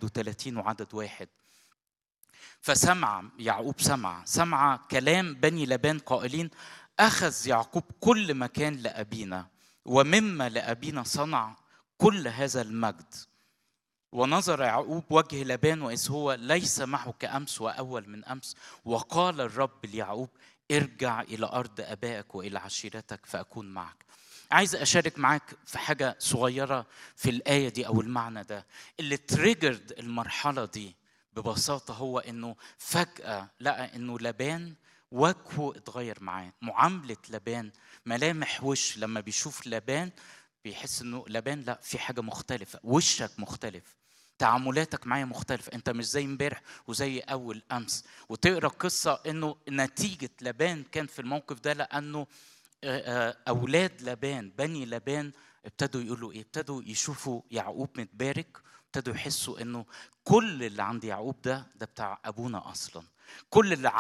31 وعدد واحد فسمع يعقوب سمع سمع كلام بني لبان قائلين أخذ يعقوب كل مكان لأبينا ومما لأبينا صنع كل هذا المجد ونظر يعقوب وجه لبان وإذ هو ليس معه كأمس وأول من أمس وقال الرب ليعقوب ارجع إلى أرض أبائك وإلى عشيرتك فأكون معك عايز أشارك معاك في حاجة صغيرة في الآية دي أو المعنى ده اللي تريجرد المرحلة دي ببساطة هو إنه فجأة لقى إنه لبان وجهه اتغير معاه معاملة لبان ملامح وش لما بيشوف لبان بيحس انه لبان لا في حاجة مختلفة وشك مختلف تعاملاتك معايا مختلفة انت مش زي امبارح وزي اول امس وتقرا قصة انه نتيجة لبان كان في الموقف ده لانه اولاد لبان بني لبان ابتدوا يقولوا ايه ابتدوا يشوفوا يعقوب متبارك ابتدوا يحسوا انه كل اللي عند يعقوب ده ده بتاع ابونا اصلا كل اللي